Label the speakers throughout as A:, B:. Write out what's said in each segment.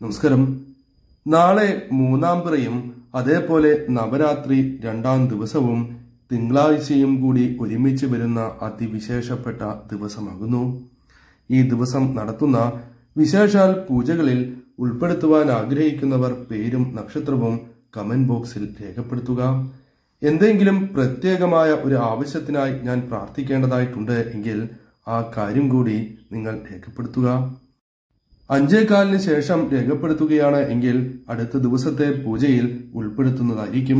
A: നമസ്കാരം നാളെ മൂന്നാം പിറയും അതേപോലെ നവരാത്രി രണ്ടാം ദിവസവും തിങ്കളാഴ്ചയും കൂടി ഒരുമിച്ച് വരുന്ന അതിവിശേഷപ്പെട്ട ദിവസമാകുന്നു ഈ ദിവസം നടത്തുന്ന വിശേഷാൽ പൂജകളിൽ ഉൾപ്പെടുത്തുവാൻ ആഗ്രഹിക്കുന്നവർ പേരും നക്ഷത്രവും കമന്റ് ബോക്സിൽ രേഖപ്പെടുത്തുക എന്തെങ്കിലും പ്രത്യേകമായ ഒരു ആവശ്യത്തിനായി ഞാൻ പ്രാർത്ഥിക്കേണ്ടതായിട്ടുണ്ട് എങ്കിൽ ആ കാര്യം കൂടി നിങ്ങൾ രേഖപ്പെടുത്തുക അഞ്ചേകാലിന് ശേഷം രേഖപ്പെടുത്തുകയാണ് എങ്കിൽ അടുത്ത ദിവസത്തെ പൂജയിൽ ഉൾപ്പെടുത്തുന്നതായിരിക്കും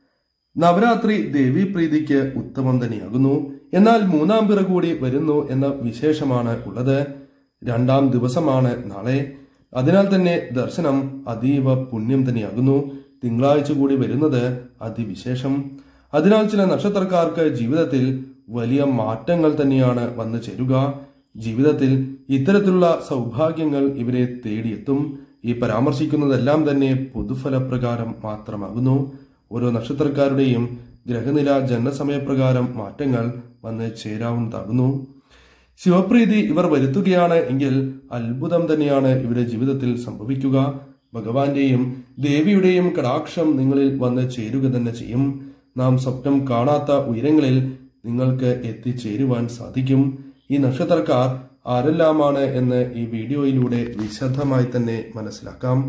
A: നവരാത്രി ദേവീപ്രീതിക്ക് ഉത്തമം തന്നെയാകുന്നു എന്നാൽ മൂന്നാം പിറ കൂടി വരുന്നു എന്ന വിശേഷമാണ് ഉള്ളത് രണ്ടാം ദിവസമാണ് നാളെ അതിനാൽ തന്നെ ദർശനം അതീവ പുണ്യം തന്നെയാകുന്നു തിങ്കളാഴ്ച കൂടി വരുന്നത് അതിവിശേഷം അതിനാൽ ചില നക്ഷത്രക്കാർക്ക് ജീവിതത്തിൽ വലിയ മാറ്റങ്ങൾ തന്നെയാണ് വന്നു ചേരുക ജീവിതത്തിൽ ഇത്തരത്തിലുള്ള സൗഭാഗ്യങ്ങൾ ഇവരെ തേടിയെത്തും ഈ പരാമർശിക്കുന്നതെല്ലാം തന്നെ പൊതുഫലപ്രകാരം മാത്രമാകുന്നു ഓരോ നക്ഷത്രക്കാരുടെയും ഗ്രഹനില ജനനസമയപ്രകാരം മാറ്റങ്ങൾ വന്ന് ചേരാവുന്നതാകുന്നു ശിവപ്രീതി ഇവർ വരുത്തുകയാണ് എങ്കിൽ അത്ഭുതം തന്നെയാണ് ഇവരുടെ ജീവിതത്തിൽ സംഭവിക്കുക ഭഗവാന്റെയും ദേവിയുടെയും കടാക്ഷം നിങ്ങളിൽ വന്ന് ചേരുക തന്നെ ചെയ്യും നാം സ്വപ്നം കാണാത്ത ഉയരങ്ങളിൽ നിങ്ങൾക്ക് എത്തിച്ചേരുവാൻ സാധിക്കും ഈ നക്ഷത്രക്കാർ ആരെല്ലാമാണ് എന്ന് ഈ വീഡിയോയിലൂടെ വിശദമായി തന്നെ മനസ്സിലാക്കാം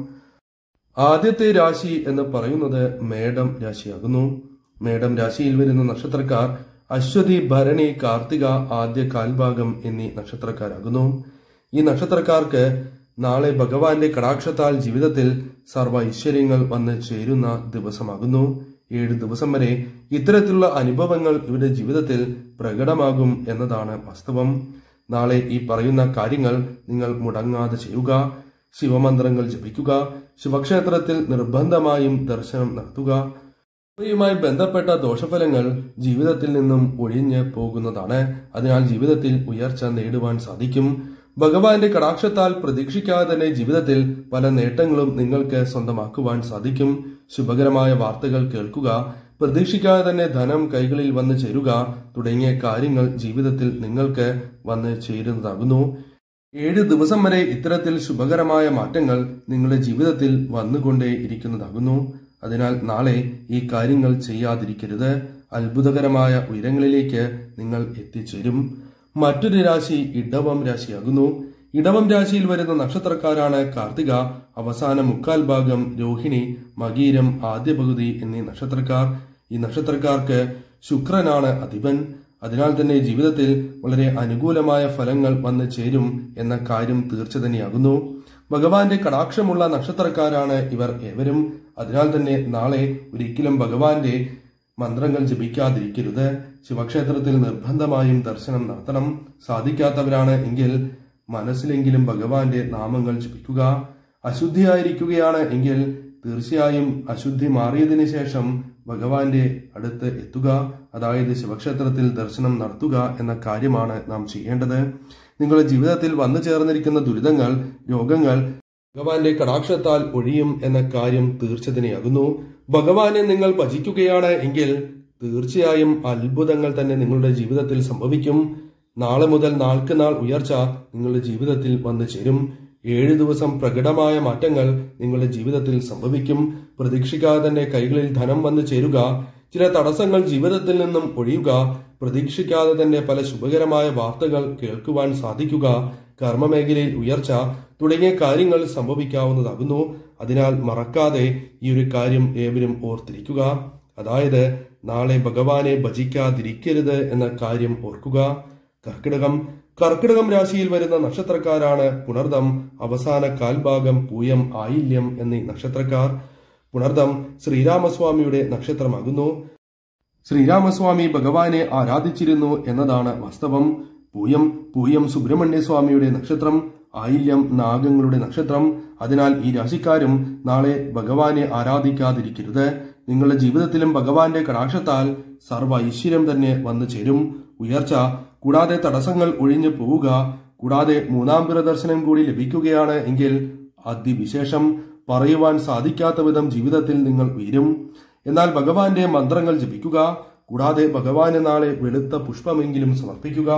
A: ആദ്യത്തെ രാശി എന്ന് പറയുന്നത് മേടം രാശിയാകുന്നു മേടം രാശിയിൽ വരുന്ന നക്ഷത്രക്കാർ അശ്വതി ഭരണി കാർത്തിക ആദ്യ കാൽഭാഗം എന്നീ നക്ഷത്രക്കാരാകുന്നു ഈ നക്ഷത്രക്കാർക്ക് നാളെ ഭഗവാന്റെ കടാക്ഷത്താൽ ജീവിതത്തിൽ സർവ ഐശ്വര്യങ്ങൾ വന്ന് ചേരുന്ന ദിവസമാകുന്നു ഏഴ് ദിവസം വരെ ഇത്തരത്തിലുള്ള അനുഭവങ്ങൾ ഇവരുടെ ജീവിതത്തിൽ പ്രകടമാകും എന്നതാണ് വാസ്തവം നാളെ ഈ പറയുന്ന കാര്യങ്ങൾ നിങ്ങൾ മുടങ്ങാതെ ചെയ്യുക ശിവമന്ത്രങ്ങൾ ജപിക്കുക ശിവക്ഷേത്രത്തിൽ നിർബന്ധമായും ദർശനം നടത്തുക ഇവയുമായി ബന്ധപ്പെട്ട ദോഷഫലങ്ങൾ ജീവിതത്തിൽ നിന്നും ഒഴിഞ്ഞ് പോകുന്നതാണ് അതിനാൽ ജീവിതത്തിൽ ഉയർച്ച നേടുവാൻ സാധിക്കും ഭഗവാന്റെ കടാക്ഷത്താൽ പ്രതീക്ഷിക്കാതെ തന്നെ ജീവിതത്തിൽ പല നേട്ടങ്ങളും നിങ്ങൾക്ക് സ്വന്തമാക്കുവാൻ സാധിക്കും ശുഭകരമായ വാർത്തകൾ കേൾക്കുക പ്രതീക്ഷിക്കാതെ തന്നെ ധനം കൈകളിൽ വന്നു ചേരുക തുടങ്ങിയ കാര്യങ്ങൾ ജീവിതത്തിൽ നിങ്ങൾക്ക് വന്ന് ചേരുന്നതാകുന്നു ഏഴ് ദിവസം വരെ ഇത്തരത്തിൽ ശുഭകരമായ മാറ്റങ്ങൾ നിങ്ങളുടെ ജീവിതത്തിൽ വന്നുകൊണ്ടേ ഇരിക്കുന്നതാകുന്നു അതിനാൽ നാളെ ഈ കാര്യങ്ങൾ ചെയ്യാതിരിക്കരുത് അത്ഭുതകരമായ ഉയരങ്ങളിലേക്ക് നിങ്ങൾ എത്തിച്ചേരും മറ്റൊരു രാശി ഇടവം രാശിയാകുന്നു ഇടവം രാശിയിൽ വരുന്ന നക്ഷത്രക്കാരാണ് കാർത്തിക അവസാന മുക്കാൽ ഭാഗം രോഹിണി മകീരം ആദ്യ പകുതി എന്നീ നക്ഷത്രക്കാർ ഈ നക്ഷത്രക്കാർക്ക് ശുക്രനാണ് അധിപൻ അതിനാൽ തന്നെ ജീവിതത്തിൽ വളരെ അനുകൂലമായ ഫലങ്ങൾ വന്നു ചേരും എന്ന കാര്യം തീർച്ച തന്നെയാകുന്നു ഭഗവാന്റെ കടാക്ഷമുള്ള നക്ഷത്രക്കാരാണ് ഇവർ ഏവരും അതിനാൽ തന്നെ നാളെ ഒരിക്കലും ഭഗവാന്റെ മന്ത്രങ്ങൾ ജപിക്കാതിരിക്കരുത് ശിവക്ഷേത്രത്തിൽ നിർബന്ധമായും ദർശനം നടത്തണം സാധിക്കാത്തവരാണ് എങ്കിൽ മനസ്സിലെങ്കിലും ഭഗവാന്റെ നാമങ്ങൾ ജപിക്കുക അശുദ്ധിയായിരിക്കുകയാണ് എങ്കിൽ തീർച്ചയായും അശുദ്ധി മാറിയതിനു ശേഷം ഭഗവാന്റെ അടുത്ത് എത്തുക അതായത് ശിവക്ഷേത്രത്തിൽ ദർശനം നടത്തുക എന്ന കാര്യമാണ് നാം ചെയ്യേണ്ടത് നിങ്ങളുടെ ജീവിതത്തിൽ വന്നു ചേർന്നിരിക്കുന്ന ദുരിതങ്ങൾ രോഗങ്ങൾ ഭഗവാന്റെ കടാക്ഷത്താൽ ഒഴിയും എന്ന കാര്യം തീർച്ച തന്നെയാകുന്നു ഭഗവാനെ നിങ്ങൾ ഭജിക്കുകയാണ് എങ്കിൽ തീർച്ചയായും അത്ഭുതങ്ങൾ തന്നെ നിങ്ങളുടെ ജീവിതത്തിൽ സംഭവിക്കും നാളെ മുതൽ നാൾക്ക് നാൾ ഉയർച്ച നിങ്ങളുടെ ജീവിതത്തിൽ വന്നു ചേരും ഏഴ് ദിവസം പ്രകടമായ മാറ്റങ്ങൾ നിങ്ങളുടെ ജീവിതത്തിൽ സംഭവിക്കും പ്രതീക്ഷിക്കാതെ തന്നെ കൈകളിൽ ധനം വന്നു ചേരുക ചില തടസ്സങ്ങൾ ജീവിതത്തിൽ നിന്നും ഒഴിയുക പ്രതീക്ഷിക്കാതെ തന്നെ പല ശുഭകരമായ വാർത്തകൾ കേൾക്കുവാൻ സാധിക്കുക കർമ്മമേഖലയിൽ ഉയർച്ച തുടങ്ങിയ കാര്യങ്ങൾ സംഭവിക്കാവുന്നതാകുന്നു അതിനാൽ മറക്കാതെ ഈ ഒരു കാര്യം ഏവരും ഓർത്തിരിക്കുക അതായത് നാളെ ഭഗവാനെ ഭജിക്കാതിരിക്കരുത് എന്ന കാര്യം ഓർക്കുക കർക്കിടകം കർക്കിടകം രാശിയിൽ വരുന്ന നക്ഷത്രക്കാരാണ് പുണർദം അവസാന കാൽഭാഗം പൂയം ആയില്യം എന്നീ നക്ഷത്രക്കാർ പുണർദം ശ്രീരാമസ്വാമിയുടെ നക്ഷത്രമാകുന്നു ശ്രീരാമസ്വാമി ഭഗവാനെ ആരാധിച്ചിരുന്നു എന്നതാണ് വാസ്തവം പൂയം പൂയം സുബ്രഹ്മണ്യ സ്വാമിയുടെ നക്ഷത്രം ആയില്യം നാഗങ്ങളുടെ നക്ഷത്രം അതിനാൽ ഈ രാശിക്കാരും നാളെ ഭഗവാനെ ആരാധിക്കാതിരിക്കരുത് നിങ്ങളുടെ ജീവിതത്തിലും ഭഗവാന്റെ കടാക്ഷത്താൽ സർവ ഐശ്വര്യം തന്നെ വന്നു ചേരും ഉയർച്ച കൂടാതെ തടസ്സങ്ങൾ ഒഴിഞ്ഞു പോവുക കൂടാതെ മൂന്നാം പിറ ദർശനം കൂടി ലഭിക്കുകയാണ് എങ്കിൽ അതിവിശേഷം പറയുവാൻ സാധിക്കാത്ത വിധം ജീവിതത്തിൽ നിങ്ങൾ ഉയരും എന്നാൽ ഭഗവാന്റെ മന്ത്രങ്ങൾ ജപിക്കുക കൂടാതെ ഭഗവാന് നാളെ വെളുത്ത പുഷ്പമെങ്കിലും സമർപ്പിക്കുക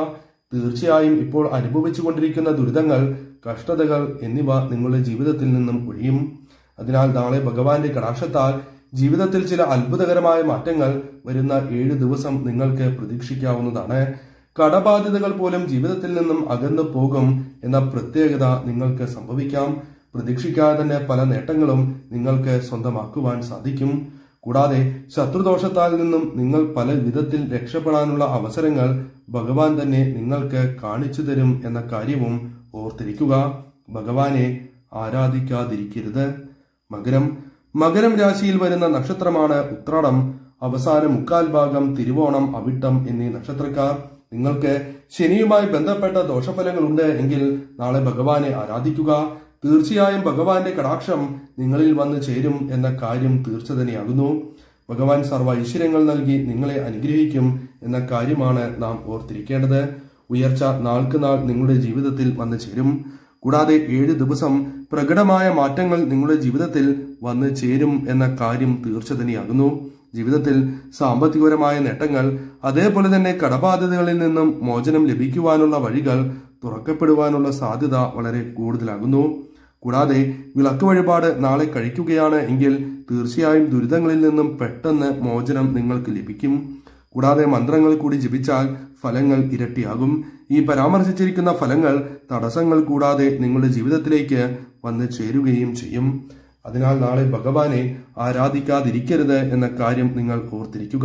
A: തീർച്ചയായും ഇപ്പോൾ അനുഭവിച്ചുകൊണ്ടിരിക്കുന്ന ദുരിതങ്ങൾ കഷ്ടതകൾ എന്നിവ നിങ്ങളുടെ ജീവിതത്തിൽ നിന്നും ഒഴിയും അതിനാൽ നാളെ ഭഗവാന്റെ കടാക്ഷത്താൽ ജീവിതത്തിൽ ചില അത്ഭുതകരമായ മാറ്റങ്ങൾ വരുന്ന ഏഴ് ദിവസം നിങ്ങൾക്ക് പ്രതീക്ഷിക്കാവുന്നതാണ് കടബാധ്യതകൾ പോലും ജീവിതത്തിൽ നിന്നും അകന്നു പോകും എന്ന പ്രത്യേകത നിങ്ങൾക്ക് സംഭവിക്കാം പ്രതീക്ഷിക്കാതെ തന്നെ പല നേട്ടങ്ങളും നിങ്ങൾക്ക് സ്വന്തമാക്കുവാൻ സാധിക്കും കൂടാതെ ശത്രുദോഷത്താൽ നിന്നും നിങ്ങൾ പല വിധത്തിൽ രക്ഷപ്പെടാനുള്ള അവസരങ്ങൾ ഭഗവാൻ തന്നെ നിങ്ങൾക്ക് കാണിച്ചു തരും എന്ന കാര്യവും ഓർത്തിരിക്കുക ഭഗവാനെ ആരാധിക്കാതിരിക്കരുത് മകരം മകരം രാശിയിൽ വരുന്ന നക്ഷത്രമാണ് ഉത്രാടം അവസാന മുക്കാൽ ഭാഗം തിരുവോണം അവിട്ടം എന്നീ നക്ഷത്രക്കാർ നിങ്ങൾക്ക് ശനിയുമായി ബന്ധപ്പെട്ട ദോഷഫലങ്ങളുണ്ട് എങ്കിൽ നാളെ ഭഗവാനെ ആരാധിക്കുക തീർച്ചയായും ഭഗവാന്റെ കടാക്ഷം നിങ്ങളിൽ വന്നു ചേരും എന്ന കാര്യം തീർച്ച തന്നെയാകുന്നു ഭഗവാൻ സർവ്വ ഐശ്വര്യങ്ങൾ നൽകി നിങ്ങളെ അനുഗ്രഹിക്കും എന്ന കാര്യമാണ് നാം ഓർത്തിരിക്കേണ്ടത് ഉയർച്ച നാൾക്ക് നാൾ നിങ്ങളുടെ ജീവിതത്തിൽ വന്നു ചേരും കൂടാതെ ഏഴ് ദിവസം പ്രകടമായ മാറ്റങ്ങൾ നിങ്ങളുടെ ജീവിതത്തിൽ വന്നു ചേരും എന്ന കാര്യം തീർച്ച തന്നെയാകുന്നു ജീവിതത്തിൽ സാമ്പത്തികപരമായ നേട്ടങ്ങൾ അതേപോലെ തന്നെ കടബാധ്യതകളിൽ നിന്നും മോചനം ലഭിക്കുവാനുള്ള വഴികൾ തുറക്കപ്പെടുവാനുള്ള സാധ്യത വളരെ കൂടുതലാകുന്നു കൂടാതെ വിളക്ക് വഴിപാട് നാളെ കഴിക്കുകയാണ് എങ്കിൽ തീർച്ചയായും ദുരിതങ്ങളിൽ നിന്നും പെട്ടെന്ന് മോചനം നിങ്ങൾക്ക് ലഭിക്കും കൂടാതെ മന്ത്രങ്ങൾ കൂടി ജപിച്ചാൽ ഫലങ്ങൾ ഇരട്ടിയാകും ഈ പരാമർശിച്ചിരിക്കുന്ന ഫലങ്ങൾ തടസ്സങ്ങൾ കൂടാതെ നിങ്ങളുടെ ജീവിതത്തിലേക്ക് വന്നു ചേരുകയും ചെയ്യും അതിനാൽ നാളെ ഭഗവാനെ ആരാധിക്കാതിരിക്കരുത് എന്ന കാര്യം നിങ്ങൾ ഓർത്തിരിക്കുക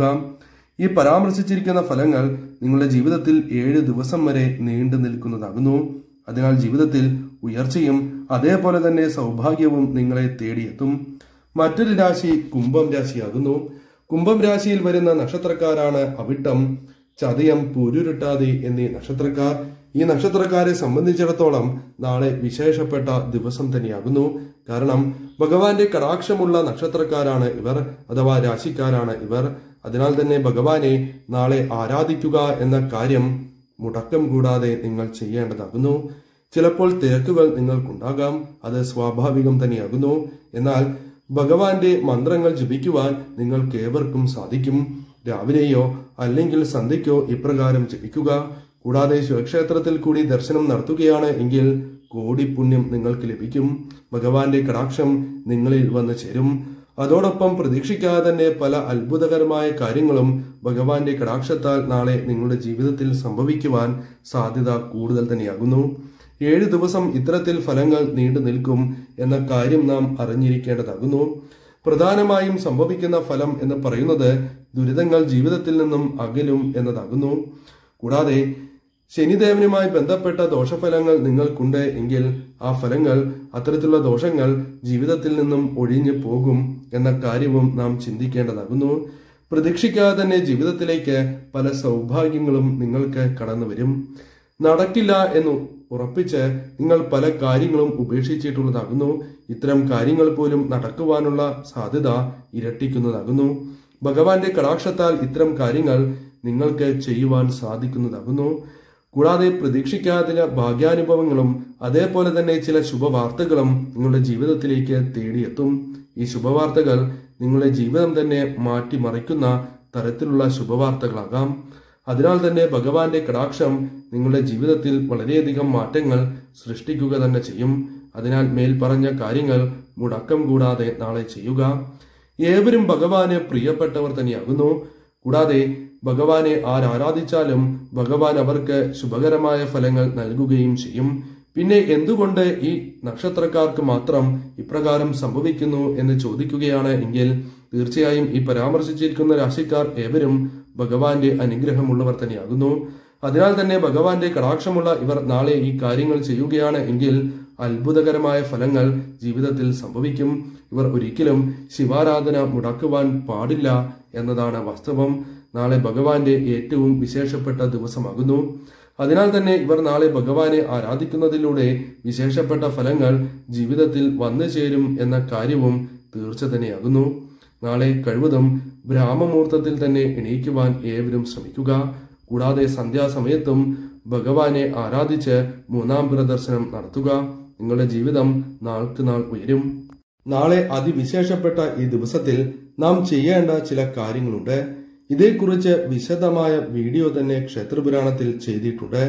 A: ഈ പരാമർശിച്ചിരിക്കുന്ന ഫലങ്ങൾ നിങ്ങളുടെ ജീവിതത്തിൽ ഏഴ് ദിവസം വരെ നീണ്ടു നിൽക്കുന്നതാകുന്നു അതിനാൽ ജീവിതത്തിൽ ഉയർച്ചയും അതേപോലെ തന്നെ സൗഭാഗ്യവും നിങ്ങളെ തേടിയെത്തും മറ്റൊരു രാശി കുംഭം രാശിയാകുന്നു കുംഭം രാശിയിൽ വരുന്ന നക്ഷത്രക്കാരാണ് അവിട്ടം ചതയം പൂരുരുട്ടാതി എന്നീ നക്ഷത്രക്കാർ ഈ നക്ഷത്രക്കാരെ സംബന്ധിച്ചിടത്തോളം നാളെ വിശേഷപ്പെട്ട ദിവസം തന്നെയാകുന്നു കാരണം ഭഗവാന്റെ കടാക്ഷമുള്ള നക്ഷത്രക്കാരാണ് ഇവർ അഥവാ രാശിക്കാരാണ് ഇവർ അതിനാൽ തന്നെ ഭഗവാനെ നാളെ ആരാധിക്കുക എന്ന കാര്യം മുടക്കം കൂടാതെ നിങ്ങൾ ചെയ്യേണ്ടതാകുന്നു ചിലപ്പോൾ തിരക്കുകൾ നിങ്ങൾക്കുണ്ടാകാം അത് സ്വാഭാവികം തന്നെയാകുന്നു എന്നാൽ ഭഗവാന്റെ മന്ത്രങ്ങൾ ജപിക്കുവാൻ നിങ്ങൾക്ക് ഏവർക്കും സാധിക്കും രാവിലെയോ അല്ലെങ്കിൽ സന്ധ്യയ്ക്കോ ഇപ്രകാരം ജപിക്കുക കൂടാതെ ശിവക്ഷേത്രത്തിൽ കൂടി ദർശനം നടത്തുകയാണ് എങ്കിൽ കോടി പുണ്യം നിങ്ങൾക്ക് ലഭിക്കും ഭഗവാന്റെ കടാക്ഷം നിങ്ങളിൽ വന്നു ചേരും അതോടൊപ്പം പ്രതീക്ഷിക്കാതെ തന്നെ പല അത്ഭുതകരമായ കാര്യങ്ങളും ഭഗവാന്റെ കടാക്ഷത്താൽ നാളെ നിങ്ങളുടെ ജീവിതത്തിൽ സംഭവിക്കുവാൻ സാധ്യത കൂടുതൽ തന്നെയാകുന്നു ഏഴ് ദിവസം ഇത്തരത്തിൽ ഫലങ്ങൾ നീണ്ടു നിൽക്കും എന്ന കാര്യം നാം അറിഞ്ഞിരിക്കേണ്ടതാകുന്നു പ്രധാനമായും സംഭവിക്കുന്ന ഫലം എന്ന് പറയുന്നത് ദുരിതങ്ങൾ ജീവിതത്തിൽ നിന്നും അകലും എന്നതാകുന്നു കൂടാതെ ശനിദേവനുമായി ബന്ധപ്പെട്ട ദോഷഫലങ്ങൾ നിങ്ങൾക്കുണ്ട് എങ്കിൽ ആ ഫലങ്ങൾ അത്തരത്തിലുള്ള ദോഷങ്ങൾ ജീവിതത്തിൽ നിന്നും ഒഴിഞ്ഞു പോകും എന്ന കാര്യവും നാം ചിന്തിക്കേണ്ടതാകുന്നു പ്രതീക്ഷിക്കാതെ തന്നെ ജീവിതത്തിലേക്ക് പല സൗഭാഗ്യങ്ങളും നിങ്ങൾക്ക് കടന്നു വരും നടക്കില്ല എന്ന് ഉറപ്പിച്ച് നിങ്ങൾ പല കാര്യങ്ങളും ഉപേക്ഷിച്ചിട്ടുള്ളതാകുന്നു ഇത്തരം കാര്യങ്ങൾ പോലും നടക്കുവാനുള്ള സാധ്യത ഇരട്ടിക്കുന്നതാകുന്നു ഭഗവാന്റെ കടാക്ഷത്താൽ ഇത്തരം കാര്യങ്ങൾ നിങ്ങൾക്ക് ചെയ്യുവാൻ സാധിക്കുന്നതാകുന്നു കൂടാതെ പ്രതീക്ഷിക്കാത്ത ഭാഗ്യാനുഭവങ്ങളും അതേപോലെ തന്നെ ചില ശുഭവാർത്തകളും നിങ്ങളുടെ ജീവിതത്തിലേക്ക് തേടിയെത്തും ഈ ശുഭവാർത്തകൾ നിങ്ങളുടെ ജീവിതം തന്നെ മാറ്റിമറിക്കുന്ന തരത്തിലുള്ള ശുഭവാർത്തകളാകാം അതിനാൽ തന്നെ ഭഗവാന്റെ കടാക്ഷം നിങ്ങളുടെ ജീവിതത്തിൽ വളരെയധികം മാറ്റങ്ങൾ സൃഷ്ടിക്കുക തന്നെ ചെയ്യും അതിനാൽ മേൽ പറഞ്ഞ കാര്യങ്ങൾ മുടക്കം കൂടാതെ നാളെ ചെയ്യുക ഏവരും ഭഗവാന് പ്രിയപ്പെട്ടവർ തന്നെയാകുന്നു കൂടാതെ ഭഗവാനെ ആരാധിച്ചാലും ഭഗവാൻ അവർക്ക് ശുഭകരമായ ഫലങ്ങൾ നൽകുകയും ചെയ്യും പിന്നെ എന്തുകൊണ്ട് ഈ നക്ഷത്രക്കാർക്ക് മാത്രം ഇപ്രകാരം സംഭവിക്കുന്നു എന്ന് ചോദിക്കുകയാണ് എങ്കിൽ തീർച്ചയായും ഈ പരാമർശിച്ചിരിക്കുന്ന രാശിക്കാർ ഏവരും ഭഗവാന്റെ അനുഗ്രഹമുള്ളവർ തന്നെയാകുന്നു അതിനാൽ തന്നെ ഭഗവാന്റെ കടാക്ഷമുള്ള ഇവർ നാളെ ഈ കാര്യങ്ങൾ ചെയ്യുകയാണ് എങ്കിൽ അത്ഭുതകരമായ ഫലങ്ങൾ ജീവിതത്തിൽ സംഭവിക്കും ഇവർ ഒരിക്കലും ശിവാരാധന മുടക്കുവാൻ പാടില്ല എന്നതാണ് വാസ്തവം നാളെ ഭഗവാന്റെ ഏറ്റവും വിശേഷപ്പെട്ട ദിവസമാകുന്നു അതിനാൽ തന്നെ ഇവർ നാളെ ഭഗവാനെ ആരാധിക്കുന്നതിലൂടെ വിശേഷപ്പെട്ട ഫലങ്ങൾ ജീവിതത്തിൽ വന്നു ചേരും എന്ന കാര്യവും തീർച്ച തന്നെയാകുന്നു നാളെ കഴിവതും ബ്രാഹ്മമുഹൂർത്തത്തിൽ തന്നെ എണീക്കുവാൻ ഏവരും ശ്രമിക്കുക കൂടാതെ സന്ധ്യാസമയത്തും ഭഗവാനെ ആരാധിച്ച് മൂന്നാം പ്രദർശനം നടത്തുക നിങ്ങളുടെ ജീവിതം നാൾക്ക് നാൾ ഉയരും നാളെ അതിവിശേഷപ്പെട്ട ഈ ദിവസത്തിൽ നാം ചെയ്യേണ്ട ചില കാര്യങ്ങളുണ്ട് ഇതേക്കുറിച്ച് വിശദമായ വീഡിയോ തന്നെ ക്ഷേത്രപുരാണത്തിൽ ചെയ്തിട്ടുണ്ട്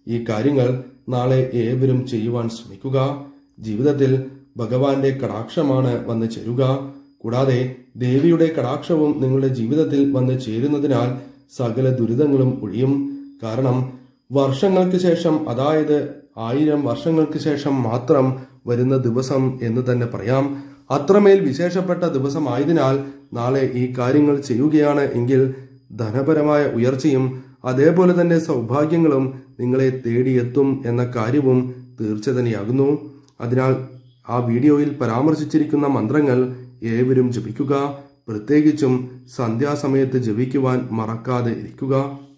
A: ഈ കാര്യങ്ങൾ നാളെ ഏവരും ചെയ്യുവാൻ ശ്രമിക്കുക ജീവിതത്തിൽ ഭഗവാന്റെ കടാക്ഷമാണ് വന്നു ചേരുക കൂടാതെ ദേവിയുടെ കടാക്ഷവും നിങ്ങളുടെ ജീവിതത്തിൽ വന്ന് ചേരുന്നതിനാൽ സകല ദുരിതങ്ങളും ഒഴിയും കാരണം വർഷങ്ങൾക്ക് ശേഷം അതായത് ആയിരം വർഷങ്ങൾക്ക് ശേഷം മാത്രം വരുന്ന ദിവസം എന്ന് തന്നെ പറയാം അത്രമേൽ വിശേഷപ്പെട്ട ദിവസമായതിനാൽ നാളെ ഈ കാര്യങ്ങൾ ചെയ്യുകയാണ് എങ്കിൽ ധനപരമായ ഉയർച്ചയും അതേപോലെ തന്നെ സൗഭാഗ്യങ്ങളും നിങ്ങളെ തേടിയെത്തും എന്ന കാര്യവും തീർച്ച തന്നെയാകുന്നു അതിനാൽ ആ വീഡിയോയിൽ പരാമർശിച്ചിരിക്കുന്ന മന്ത്രങ്ങൾ ഏവരും ജപിക്കുക പ്രത്യേകിച്ചും സന്ധ്യാസമയത്ത് ജപിക്കുവാൻ മറക്കാതെ ഇരിക്കുക